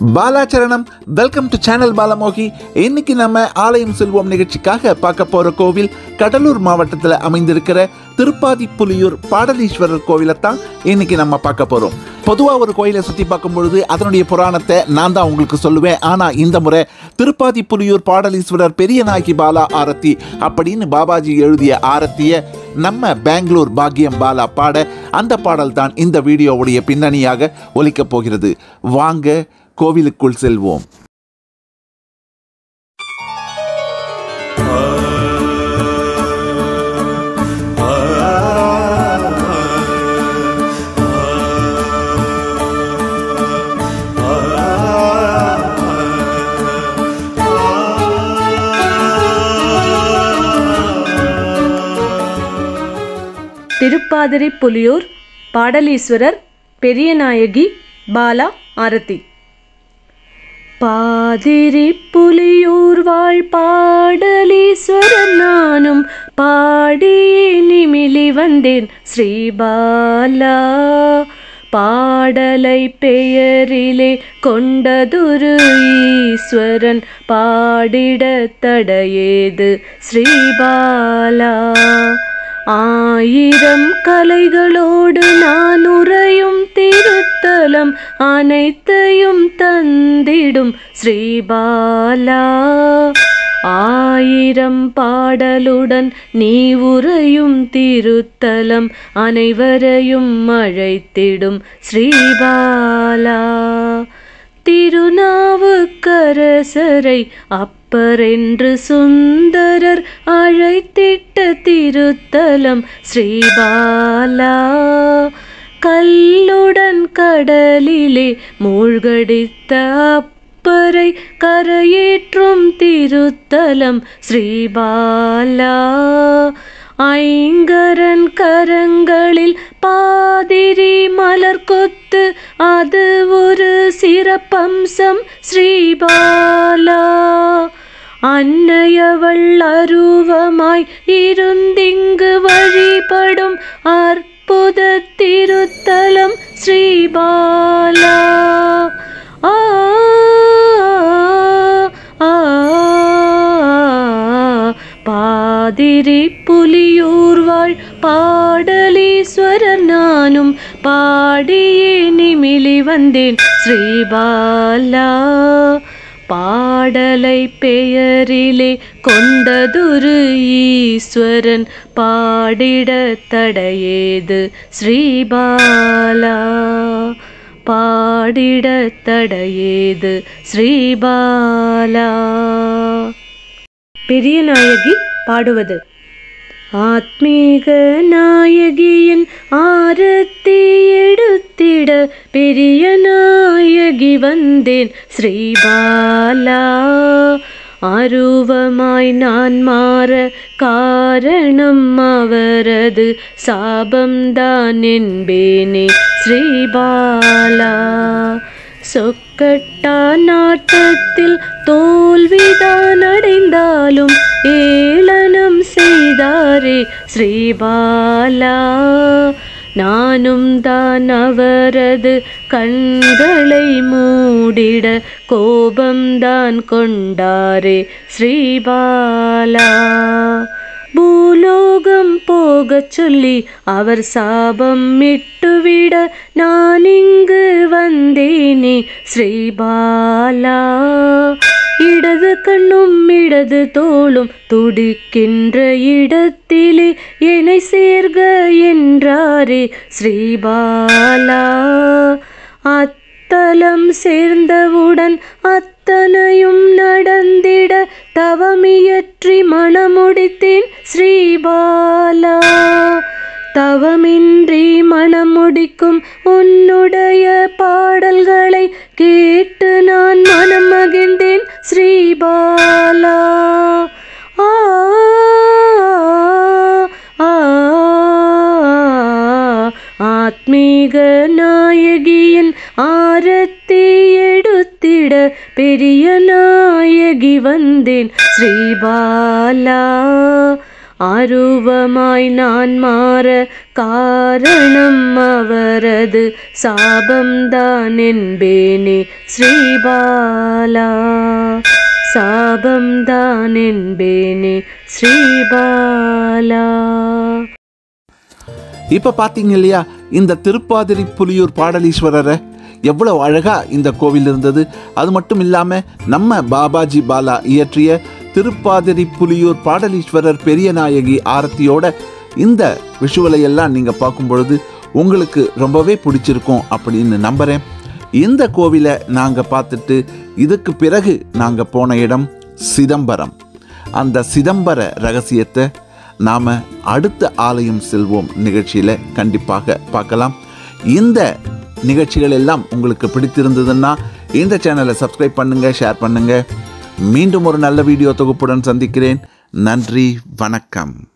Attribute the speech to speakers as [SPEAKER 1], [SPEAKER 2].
[SPEAKER 1] பாலாச்சரணம் welcome to channel பாலமோகி இன்னைக்கு நம்ம ஆலயம் செல்வோம் நிகழ்ச்சிக்காக பார்க்க போற கோவில் கடலூர் மாவட்டத்தில் அமைந்திருக்கிற திருப்பாதி புலியூர் பாடலீஸ்வரர் கோவிலை தான் இன்னைக்கு நம்ம பார்க்க போறோம் பொதுவாக ஒரு கோயிலை சுற்றி பார்க்கும் பொழுது அதனுடைய புராணத்தை நான் தான் உங்களுக்கு சொல்லுவேன் ஆனால் இந்த முறை திருப்பாதி புலியூர் பாடலீஸ்வரர் பெரிய நாயகி பாலா ஆரத்தி அப்படின்னு பாபாஜி எழுதிய ஆரத்தியை நம்ம பெங்களூர் பாக்கியம் பாலா பாட அந்த பாடல் தான் இந்த வீடியோவுடைய பின்னணியாக ஒலிக்கப் போகிறது வாங்க கோவிலுக்குள் செல்வோம்
[SPEAKER 2] திருப்பாதிரி புலியூர் பாடலீஸ்வரர் பெரியநாயகி பாலா ஆரத்தி பாதிரி புலியூர் வாழ் பாடலீஸ்வரன் நானும் பாடியே நிமிலி வந்தேன் ஸ்ரீபாலா பாடலை பெயரிலே கொண்டதொரு ஈஸ்வரன் பாடிட தடையேது ஸ்ரீபாலா ஆயிரம் கலைகளோடு நான் உறையும் திருத்தலம் அனைத்தையும் தந்திடும் ஸ்ரீபாலா ஆயிரம் பாடலுடன் நீ உறையும் திருத்தலம் அனைவரையும் அழைத்திடும் ஸ்ரீபாலா திருநாவுக்கரசரை அப்பரென்று சுந்தரர் அழைத்திட்ட திருத்தலம் ஸ்ரீபாலா கல்லுடன் கடலிலே மூழ்கடித்த அப்பரை கரையேற்றும் திருத்தலம் ஸ்ரீபாலா ஐங்கரன் கரங்களில் பாதிரி மலர் கொத்து அது ஒரு சிறப்பம்சம் ஸ்ரீபாலா அன்னையவள் அருவமாய் இருந்திங்கு வழிபடும் அற்புத திருத்தலம் ஸ்ரீபாலா ஆ ஆ பாதிரி புலியூர் வாழ் பாடலீஸ்வரர் நானும் பாடியே நிமிலி வந்தேன் ஸ்ரீபாலா பாடலை பெயரிலே கொண்டதொரு ஈஸ்வரன் பாடிட தடையேது ஸ்ரீபாலா பாடிட தடையேது ஸ்ரீபாலா பெரிய நாயகி பாடுவது ஆத்மீக நாயகியின் ஆரத்தி எடுத்திட பெரிய நாயகி வந்தேன் ஸ்ரீபாலா அருவமாய் நான் மாற காரணம் அவரது சாபம்தான் என்பேனே ஸ்ரீபாலா சொக்கட்டா நாட்டத்தில் தோல்விதான் அடைந்தாலும் ஏளனம் செய்தாரே ஸ்ரீபாலா நானும் தான் அவரது கண்களை மூடிட கோபம்தான் கொண்டாரே ஸ்ரீபாலா பூலோகம் போகச் சொல்லி அவர் சாபம் விட்டுவிட நான் இங்கு வந்தேனே ஸ்ரீபாலா இடது கண்ணும் இடது தோளும் துடிக்கின்ற இடத்திலே என்னை சேர்க என்றாரே ஸ்ரீபாலா அத்தலம் சேர்ந்தவுடன் அத்தனையும் நடந்திட தவமியற்றி மணமுடித்தேன் ஸ்ரீபாலா தவமின்றி மணமுடிக்கும் உன்னுடைய பாடல்களை கேட்டு நான் மனம் மகிழ்ந்தேன் ஸ்ரீபாலா ஆ ஆ ஆத்மீக நாயகியின் ஆரத்தி எடுத்திட பெரிய நாயகி வந்தேன் ஸ்ரீபாலா அருவமாய் நான் மாற காரணம் அவரது சாபம்தான் என்பேனே ஸ்ரீபாலா சாபம்தான் என்பேனே ஸ்ரீபாலா
[SPEAKER 1] இப்ப பாத்தீங்க இல்லையா இந்த திருப்பாதிரி புலியூர் பாடலீஸ்வரரை எவ்வளவு அழகா இந்த கோவில் இருந்தது அது மட்டும் இல்லாம நம்ம பாபாஜி பாலா இயற்றிய திருப்பாதிரி புலியூர் பாடலீஸ்வரர் பெரிய நாயகி ஆரத்தியோட இந்த விஷுவலை எல்லாம் நீங்க பார்க்கும் பொழுது உங்களுக்கு ரொம்பவே பிடிச்சிருக்கும் அப்படின்னு நம்புறேன் இந்த கோவிலை நாங்க பார்த்துட்டு இதுக்கு பிறகு நாங்க போன இடம் சிதம்பரம் அந்த சிதம்பர ரகசியத்தை நாம் அடுத்த ஆலயம் செல்வோம் நிகழ்ச்சியில் கண்டிப்பாக பார்க்கலாம் இந்த நிகழ்ச்சிகள் எல்லாம் உங்களுக்கு பிடித்திருந்ததுன்னா இந்த சேனலை சப்ஸ்கிரைப் பண்ணுங்க ஷேர் பண்ணுங்க மீண்டும் ஒரு நல்ல வீடியோ தொகுப்புடன் சந்திக்கிறேன் நன்றி வணக்கம்